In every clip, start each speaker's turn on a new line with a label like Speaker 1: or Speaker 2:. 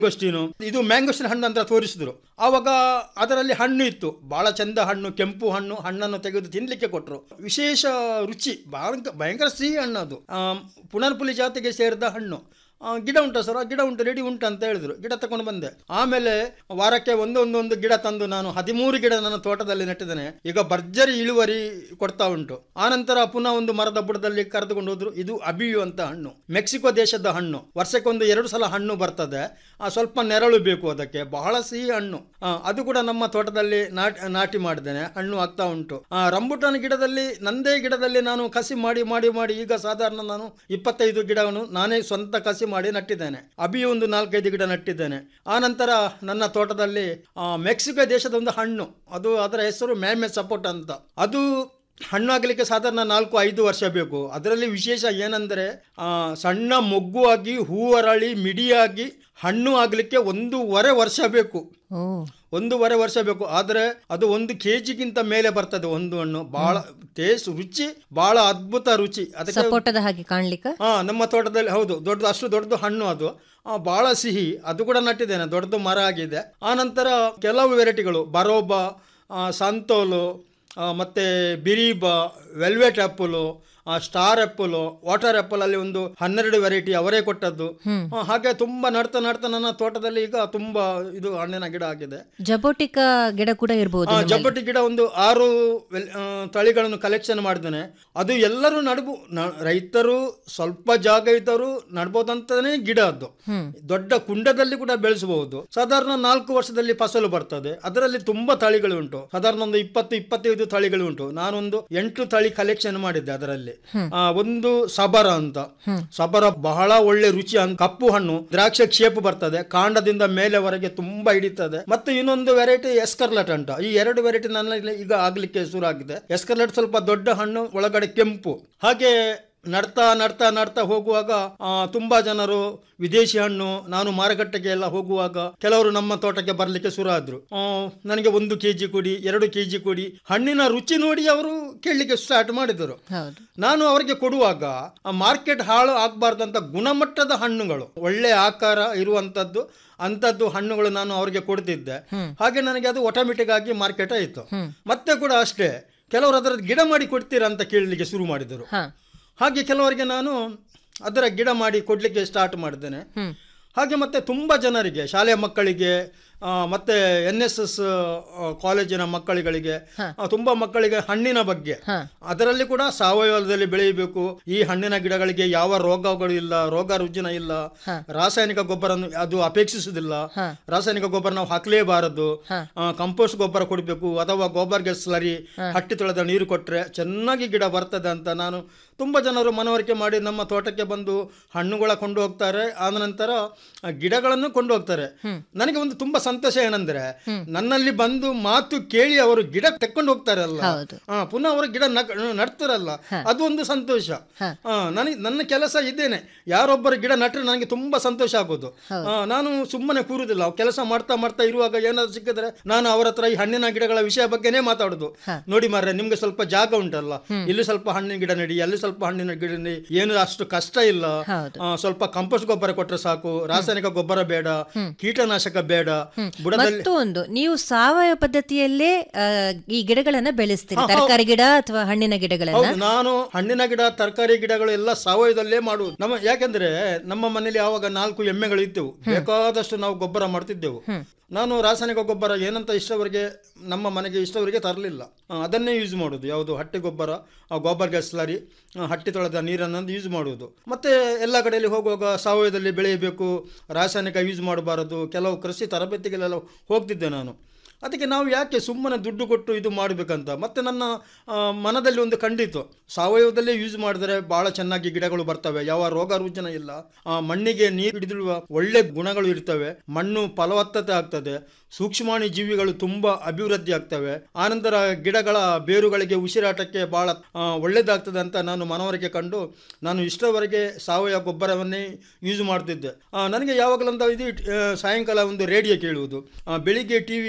Speaker 1: ಮ್ಯಾಂಗೋಸ್ಟಿನು ಇದು ಮ್ಯಾಂಗೋಸ್ಟಿನ್ ಹಣ್ಣು ಅಂತ ತೋರಿಸಿದ್ರು ಆವಾಗ ಅದರಲ್ಲಿ ಹಣ್ಣು ಇತ್ತು ಬಹಳ ಚಂದ ಹಣ್ಣು ಕೆಂಪು ಹಣ್ಣು ಹಣ್ಣನ್ನು ತೆಗೆದು ತಿನ್ಲಿಕ್ಕೆ ಕೊಟ್ಟರು ವಿಶೇಷ ರುಚಿ ಭಯಂಕ ಭಯಂಕರ ಸಿಹಿ ಹಣ್ಣು ಅದು ಆ, ಪುನರ್ಪುಲಿ ಜಾತಿಗೆ ಸೇರಿದ ಹಣ್ಣು ಆ, ಗಿಡ ಉಂಟಾ ಸರ್ ಆ ಗಿಡ ಉಂಟು ರೆಡಿ ಉಂಟು ಅಂತ ಹೇಳಿದ್ರು ಗಿಡ ತಕೊಂಡು ಬಂದೆ ಆಮೇಲೆ ವಾರಕ್ಕೆ ಒಂದೊಂದೊಂದು ಗಿಡ ತಂದು ನಾನು ಹದಿಮೂರು ಗಿಡ ನನ್ನ ತೋಟದಲ್ಲಿ ನೆಟ್ಟಿದ್ದೇನೆ ಈಗ ಭರ್ಜರಿ ಇಳುವರಿ ಕೊಡ್ತಾ ಉಂಟು ಆನಂತರ ಪುನಃ ಒಂದು ಮರದ ಬುಡದಲ್ಲಿ ಕರೆದುಕೊಂಡು ಹೋದ್ರು ಇದು ಅಬಿಯು ಅಂತ ಹಣ್ಣು ಮೆಕ್ಸಿಕೋ ದೇಶದ ಹಣ್ಣು ವರ್ಷಕ್ಕೊಂದು ಎರಡು ಸಲ ಹಣ್ಣು ಬರ್ತದೆ ಆ, ಸ್ವಲ್ಪ ನೆರಳು ಬೇಕು ಅದಕ್ಕೆ ಬಹಳ ಸಿಹಿ ಹಣ್ಣು ಆ, ಅದು ಕೂಡ ನಮ್ಮ ತೋಟದಲ್ಲಿ ನಾಟಿ ನಾಟಿ ಮಾಡಿದ್ದೇನೆ ಹಣ್ಣು ಆಗ್ತಾ ಉಂಟು ಆ, ರಂಬುಟಾನ್ ಗಿಡದಲ್ಲಿ ನಂದೇ ಗಿಡದಲ್ಲಿ ನಾನು ಕಸಿ ಮಾಡಿ ಮಾಡಿ ಮಾಡಿ ಈಗ ಸಾಧಾರಣ ನಾನು ಇಪ್ಪತ್ತೈದು ಗಿಡವನ್ನು ನಾನೇ ಸ್ವಂತ ಕಸಿ ಮಾಡಿ ನಟ್ಟಿದ್ದೇನೆ ಅಬಿ ಒಂದು ನಾಲ್ಕೈದು ಗಿಡ ನಟ್ಟಿದ್ದೇನೆ ಆ ನಂತರ ನನ್ನ ತೋಟದಲ್ಲಿ ಆ, ಮೆಕ್ಸಿಕೋ ದೇಶದ ಒಂದು ಹಣ್ಣು ಅದು ಅದರ ಹೆಸರು ಮ್ಯಾಮೆ ಸಪೋಟ ಅಂತ ಅದು ಹಣ್ಣು ಆಗಲಿಕ್ಕೆ ಸಾಧಾರಣ ನಾಲ್ಕು ಐದು ವರ್ಷ ಬೇಕು ಅದರಲ್ಲಿ ವಿಶೇಷ ಏನಂದರೆ ಆ, ಸಣ್ಣ ಮೊಗ್ಗು ಆಗಿ ಹೂವರಳಿ ಮಿಡಿಯಾಗಿ ಹಣ್ಣು ಆಗಲಿಕ್ಕೆ ಒಂದೂವರೆ ವರ್ಷ ಬೇಕು
Speaker 2: ಓ
Speaker 1: ಒಂದೂವರೆ ವರ್ಷ ಬೇಕು ಆದರೆ ಅದು ಒಂದು ಕೆ ಜಿಗಿಂತ ಮೇಲೆ ಬರ್ತದೆ ಒಂದು ಹಣ್ಣು ಬಹಳ ಟೇಸ್ಟ್ ರುಚಿ ಬಹಳ ಅದ್ಭುತ ರುಚಿ ಅದಕ್ಕೆ
Speaker 2: ಸಪೋಟದ ಹಾಗೆ ಕಾಣ್ಲಿಕ್ಕ
Speaker 1: ಹಾ ನಮ್ಮ ತೋಟದಲ್ಲಿ ಹೌದು ದೊಡ್ಡದು ಅಷ್ಟು ದೊಡ್ಡದು ಹಣ್ಣು ಅದು ಆ, ಬಹಳ ಸಿಹಿ ಅದು ಕೂಡ ನಟ್ಟಿದ್ದೇನೆ ದೊಡ್ಡದು ಮರ ಆಗಿದೆ ಆ ನಂತರ ಕೆಲವು ವೆರೈಟಿಗಳು ಬರೋಬಾ ಆ, ಸಂತೋಲು ಆ, ಮತ್ತೆ ಬಿರೀಬಾ velvet apple star apple water apple ಅಲ್ಲಿ ಒಂದು ಹನ್ನೆರಡು ವೆರೈಟಿ ಅವರೇ ಕೊಟ್ಟದ್ದು ಆ, ಹಾಗೆ ತುಂಬಾ ನಡ್ತಾ ನಡ್ತಾ ನನ್ನ ತೋಟದಲ್ಲಿ ಈಗ ತುಂಬಾ ಇದು ಹಣ್ಣಿನ ಗಿಡ ಆಗಿದೆ
Speaker 2: ಜಬೋಟಿಕ ಗಿಡ ಕೂಡ ಇರಬಹುದು
Speaker 1: ಆ, ಜಬ್ಬಟ್ಟಿ ಗಿಡ ಒಂದು ಆರು ವೆಲ್- ಆ, ತಳಿಗಳನ್ನು ಕಲೆಕ್ಷನ್ ಮಾಡಿದ್ದೇನೆ ಅದು ಎಲ್ಲರೂ ನಡಬು ನ- ರೈತರು ಸ್ವಲ್ಪ ಜಾಗ ಇದ್ದವರು ನಡ್ಬೋದಂತಾನೆ ಗಿಡ ಅದು ದೊಡ್ಡ ಕುಂಡದಲ್ಲಿ ಕೂಡ ಬೆಳೆಸಬಹುದು ಸಾಧಾರಣ ನಾಲ್ಕು ವರ್ಷದಲ್ಲಿ ಫಸಲು ಬರ್ತದೆ ಅದರಲ್ಲಿ ತುಂಬಾ ತಳಿಗಳು ಉಂಟು ಸಾಧಾರಣ ಒಂದು ಇಪ್ಪತ್ತು ಇಪ್ಪತ್ತೈದು ತಳಿಗಳು ಉಂಟು ನಾನೊಂದು ಎಂಟು ತಳಿ ಕಲೆಕ್ಷನ್ ಮಾಡಿದ್ದೆ ಅದರಲ್ಲಿ ಆ, ಒಂದು ಸಬರ ಅಂತ ಸಬರ ಬಹಳ ಒಳ್ಳೆ ರುಚಿ ಅಂತ ಕಪ್ಪು ಹಣ್ಣು ದ್ರಾಕ್ಷ ಶೇಪ್ ಬರ್ತದೆ ಕಾಂಡದಿಂದ ಮೇಲೆವರೆಗೆ ತುಂಬಾ ಹಿಡಿತದೆ ಮತ್ತು ಇನ್ನೊಂದು ವೆರೈಟಿ ಎಸ್ಕರ್ಲೆಟ್ ಅಂತ ಈ ಎರಡು ವೆರೈಟಿ ನನ್ನಲ್ಲಿ ಈಗ ಆಗ್ಲಿಕ್ಕೆ ಶುರು ಆಗಿದೆ ಎಸ್ಕರ್ಲೆಟ್ ಸ್ವಲ್ಪ ದೊಡ್ಡ ಹಣ್ಣು ಒಳಗಡೆ ಕೆಂಪು ಹಾಗೆ ನಡ್ತಾ ನಡ್ತಾ ನಡ್ತಾ ಹೋಗುವಾಗ ಆ, ತುಂಬಾ ಜನರು ವಿದೇಶಿ ಹಣ್ಣು ನಾನು ಮಾರುಕಟ್ಟೆಗೆ ಎಲ್ಲ ಹೋಗುವಾಗ ಕೆಲವರು ನಮ್ಮ ತೋಟಕ್ಕೆ ಬರಲಿಕ್ಕೆ ಶುರು ಆದ್ರು ಆ, ನನಗೆ ಒಂದು ಕೆಜಿ ಕೊಡಿ ಎರಡು ಕೆಜಿ ಕೊಡಿ ಹಣ್ಣಿನ ರುಚಿ ನೋಡಿ ಅವರು ಕೇಳಲಿಕ್ಕೆ ಸ್ಟಾರ್ಟ್ ಮಾಡಿದರು
Speaker 2: ಹೌದು
Speaker 1: ನಾನು ಅವರಿಗೆ ಕೊಡುವಾಗ ಆ ಮಾರ್ಕೆಟ್ ಹಾಳು ಆಗಬಾರ್ದಂತ ಗುಣಮಟ್ಟದ ಹಣ್ಣುಗಳು ಒಳ್ಳೆ ಆಕಾರ ಇರುವಂತದ್ದು ಅಂಥದ್ದು ಹಣ್ಣುಗಳು ನಾನು ಅವರಿಗೆ ಕೊಡ್ತಿದ್ದೆ ಹಾಗೆ ನನಗೆ ಅದು ಆಟೋಮೆಟಿಕ್ ಆಗಿ ಮಾರ್ಕೆಟ್ ಆಯಿತು ಮತ್ತೆ ಕೂಡ ಅಷ್ಟೇ ಕೆಲವರು ಅದರ ಗಿಡ ಮಾಡಿ ಕೊಡ್ತೀರಾ ಅಂತ ಕೇಳಲಿಕ್ಕೆ ಶುರು ಮಾಡಿದರು
Speaker 2: ಹಾ
Speaker 1: ಹಾಗೆ ಕೆಲವರಿಗೆ ನಾನು ಅದರ ಗಿಡ ಮಾಡಿ ಕೊಡಲಿಕ್ಕೆ ಸ್ಟಾರ್ಟ್ ಮಾಡಿದ್ದೇನೆ
Speaker 2: ಹ್ಮ್
Speaker 1: ಹಾಗೆ ಮತ್ತೆ ತುಂಬ ಜನರಿಗೆ ಶಾಲೆಯ ಮಕ್ಕಳಿಗೆ ಆ, ಮತ್ತೆ ಎನ್ ಎಸ್ ಎಸ್ ಕಾಲೇಜಿನ ಮಕ್ಕಳುಗಳಿಗೆ ಆ, ತುಂಬಾ ಮಕ್ಕಳಿಗೆ ಹಣ್ಣಿನ ಬಗ್ಗೆ
Speaker 2: ಹಾ.
Speaker 1: ಅದರಲ್ಲಿ ಕೂಡ ಸಾವಯವದಲ್ಲಿ ಬೆಳೆಯಬೇಕು ಈ ಹಣ್ಣಿನ ಗಿಡಗಳಿಗೆ ಯಾವ ರೋಗಗಳು ಇಲ್ಲ ರೋಗ ರುಜಿನ ಇಲ್ಲ ರಾಸಾಯನಿಕ ಗೊಬ್ಬರ ಅದು ಅಪೇಕ್ಷಿಸುವುದಿಲ್ಲ ರಾಸಾಯನಿಕ ಗೊಬ್ಬರ ನಾವು ಹಾಕಲೇಬಾರದು ಕಂಪೋಸ್ಟ್ ಗೊಬ್ಬರ ಕೊಡಬೇಕು ಅಥವಾ ಗೊಬ್ಬರ್ಗೆ ಸ್ಲರಿ ಹಟ್ಟಿ ತೊಳೆದ ನೀರು ಕೊಟ್ಟರೆ ಚೆನ್ನಾಗಿ ಗಿಡ ಬರ್ತದೆ ಅಂತ ನಾನು ತುಂಬ ಜನರು ಮನವರಿಕೆ ಮಾಡಿ ನಮ್ಮ ತೋಟಕ್ಕೆ ಬಂದು ಹಣ್ಣುಗಳ ಕೊಂಡು ಹೋಗ್ತಾರೆ ಆದ ನಂತರ ಆ ಗಿಡಗಳನ್ನು ಕೊಂಡು ಹೋಗ್ತಾರೆ ನನಗೆ ಒಂದು ತುಂಬಾ ಸಂತೋಷ ಏನಂದ್ರೆ ನನ್ನಲ್ಲಿ ಬಂದು ಮಾತು ಕೇಳಿ ಅವರು ಗಿಡ ತೆಕ್ಕೊಂಡು ಹೋಗ್ತಾರಲ್ಲ
Speaker 2: ಹೌದು.
Speaker 1: ಆ, ಪುನಃ ಅವರು ಗಿಡ ನಕ್- ನಡ್ತಾರಲ್ಲ ಅದು ಒಂದು ಸಂತೋಷ ಆ, ನನಗೆ ನನ್ನ ಕೆಲಸ ಇದ್ದೇನೆ ಯಾರೊಬ್ಬರು ಗಿಡ ನಟ್ರೆ ನನಗೆ ತುಂಬಾ ಸಂತೋಷ ಆಗೋದು ಆ, ನಾನು ಸುಮ್ಮನೆ ಕೂರುದಿಲ್ಲ ಕೆಲಸ ಮಾಡ್ತಾ ಮಾಡ್ತಾ ಇರುವಾಗ ಏನಾದ್ರು ಸಿಕ್ಕಿದ್ರೆ ನಾನು ಅವರ ಹತ್ರ ಈ ಹಣ್ಣಿನ ಗಿಡಗಳ ವಿಷಯ ಬಗ್ಗೆನೇ ಮಾತಾಡುದು ನೋಡಿ ಮಾರ್ರೆ ನಿಮ್ಗೆ ಸ್ವಲ್ಪ ಜಾಗ ಉಂಟಲ್ಲ ಇಲ್ಲಿ ಸ್ವಲ್ಪ ಹಣ್ಣಿನ ಗಿಡ ನೆಡಿ ಅಲ್ಲಿ ಸ್ವಲ್ಪ ಹಣ್ಣಿನ ಗಿಡ ನೆಡಿ ಏನು ಅಷ್ಟು ಕಷ್ಟ ಇಲ್ಲ
Speaker 2: ಹೌದು.
Speaker 1: ಆ, ಸ್ವಲ್ಪ ಕಂಪೋಸ್ಟ್ ಗೊಬ್ಬರ ಕೊಟ್ರೆ ಸಾಕು ರಾಸಾಯನಿಕ ಗೊಬ್ಬರ ಬೇಡ ಕೀಟನಾಶಕ ಬೇಡ ಬುಡದಲ್ಲಿ
Speaker 2: ಮತ್ತೊಂದು ನೀವು ಸಾವಯವ ಪದ್ಧತಿಯಲ್ಲೇ ಆ, ಈ ಗಿಡಗಳನ್ನ ಬೆಳೆಸ್ತೀರಿ ತರಕಾರಿ ಗಿಡ ಅಥವಾ ಹಣ್ಣಿನ ಗಿಡಗಳನ್ನ
Speaker 1: ಹೌದು ನಾನು ಹಣ್ಣಿನ ಗಿಡ ತರಕಾರಿ ಗಿಡಗಳು ಎಲ್ಲ ಸಾವಯವದಲ್ಲೇ ಮಾಡುವುದು ನಮ್ಮ ಯಾಕೆಂದ್ರೆ ನಮ್ಮ ಮನೇಲಿ ಆವಾಗ ನಾಲ್ಕು ಎಮ್ಮೆಗಳು ಇದ್ದವು ಬೇಕಾದಷ್ಟು ನಾವು ಗೊಬ್ಬರ ಮಾಡ್ತಿದ್ದೆವು ನಾನು ರಾಸಾಯನಿಕ ಗೊಬ್ಬರ ಏನಂತ ಇಷ್ಟವರೆಗೆ ನಮ್ಮ ಮನೆಗೆ ಇಷ್ಟವರೆಗೆ ತರಲಿಲ್ಲ ಅದನ್ನೇ ಯೂಸ್ ಮಾಡೋದು ಯಾವುದು ಹಟ್ಟಿ ಗೊಬ್ಬರ ಆ ಗೊಬ್ಬರ ಗ್ಯಾಸ್ ಸ್ಲರಿ ಆ, ಹಟ್ಟಿ ತೊಳೆದ ನೀರನ್ನು ಯೂಸ್ ಮಾಡುವುದು ಮತ್ತೆ ಎಲ್ಲ ಕಡೆಯಲ್ಲಿ ಹೋಗುವಾಗ ಸಾವಯವದಲ್ಲಿ ಬೆಳೆಯಬೇಕು ರಾಸಾಯನಿಕ ಯೂಸ್ ಮಾಡಬಾರದು ಕೆಲವು ಕೃಷಿ ತರಬೇತಿಗಳೆಲ್ಲ ಹೋಗ್ತಿದ್ದೆ ನಾನು ಅದಕ್ಕೆ ನಾವು ಯಾಕೆ ಸುಮ್ಮನೆ ದುಡ್ಡು ಕೊಟ್ಟು ಇದು ಮಾಡಬೇಕಂತ ಮತ್ತೆ ನನ್ನ ಆ, ಮನದಲ್ಲಿ ಒಂದು ಖಂಡಿತು ಸಾವಯವದಲ್ಲೇ ಯೂಸ್ ಮಾಡಿದರೆ ಬಹಳ ಚೆನ್ನಾಗಿ ಗಿಡಗಳು ಬರ್ತವೆ ಯಾವ ರೋಗ ರುಜಿನ ಇಲ್ಲ ಆ, ಮಣ್ಣಿಗೆ ನೀರು ಹಿಡಿದಿಡುವ ಒಳ್ಳೆ ಗುಣಗಳು ಇರ್ತವೆ ಮಣ್ಣು ಫಲವತ್ತತೆ ಆಗ್ತದೆ ಸೂಕ್ಷ್ಮಾಣು ಜೀವಿಗಳು ತುಂಬಾ ಅಭಿವೃದ್ಧಿ ಆಗ್ತವೆ ಆನಂತರ ಗಿಡಗಳ ಬೇರುಗಳಿಗೆ ಉಸಿರಾಟಕ್ಕೆ ಬಹಳ ಆ, ಒಳ್ಳೆದಾಗ್ತದೆ ಅಂತ ನಾನು ಮನವರಿಕೆ ಕಂಡು ನಾನು ಇಷ್ಟವರೆಗೆ ಸಾವಯವ ಗೊಬ್ಬರವನ್ನೇ ಯೂಸ್ ಮಾಡ್ತಿದ್ದೆ ಆ, ನನಗೆ ಯಾವಾಗಲಂತ ಇದು ಆ, ಸಾಯಂಕಾಲ ಒಂದು ರೇಡಿಯೋ ಕೇಳುವುದು ಆ, ಬೆಳಿಗ್ಗೆ ಟಿವಿಯಲ್ಲಿ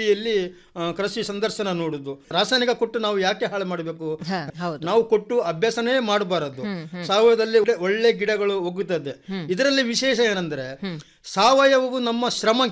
Speaker 1: ಆ, ಕೃಷಿ ಸಂದರ್ಶನ ನೋಡುದು ರಾಸಾಯನಿಕ ಕೊಟ್ಟು ನಾವು ಯಾಕೆ ಹಾಳು ಮಾಡಬೇಕು
Speaker 2: ಹ, ಹೌದು
Speaker 1: ನಾವು ಕೊಟ್ಟು ಅಭ್ಯಾಸನೇ ಮಾಡಬಾರದು ಸಾವಯವದಲ್ಲಿ ಒಳ್ಳೆ- ಒಳ್ಳೆ ಗಿಡಗಳು ಒಗ್ಗುತ್ತದೆ ಇದರಲ್ಲಿ ವಿಶೇಷ ಏನಂದ್ರೆ ಸಾವಯವವು ನಮ್ಮ ಶ್ರಮ